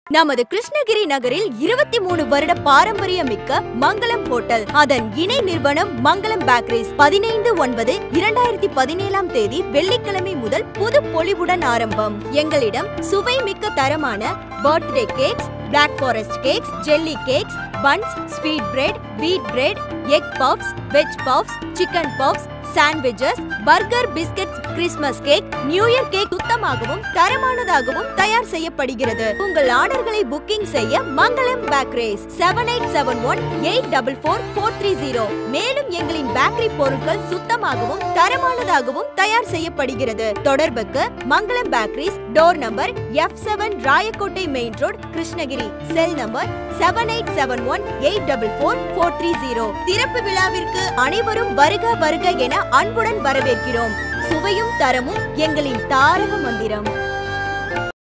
நமது கிருஷ்ணகிரி நகரில் இருபத்தி மூணு வருட பாரம்பரியமிக்க மங்களம் ஹோட்டல் அதன் இணை நிறுவனம் மங்களம் பேக்கரிஸ் பதினைந்து ஒன்பது இரண்டாயிரத்தி பதினேழாம் தேதி வெள்ளிக்கிழமை முதல் புது பொலிவுடன் ஆரம்பம் எங்களிடம் சுவை மிக்க தரமான birthday cakes black forest cakes jelly cakes buns sweet bread wheat bread egg puffs veg puffs chicken puffs sandwiches burger biscuits Christmas cake New Year cake சுத்தமாகவும் தரமானதாகவும் தயார் செய்யப்படுகிறது உங்கள் ஆர்டர்களை புக்கிங் செய்ய Mangalam bakeries seven eight seven one eight double four four three zero மேலும் எங்களின் bakery பொருட்கள் சுத்தமாகவும் தரமானதாகவும் தயார் செய்யப்படுகிறது தொடர்புக்கு Mangalam bakeries door number F seven Rayakottai main road Krishnagiri cell number seven eight seven one eight double four four three zero திறப்பு விழாவிற்கு அனைவரும் வருக வருக என அன்புடன் வரவேற்கிறோம் சுவையும் தரமும் எங்களின் தாரக மந்திரம்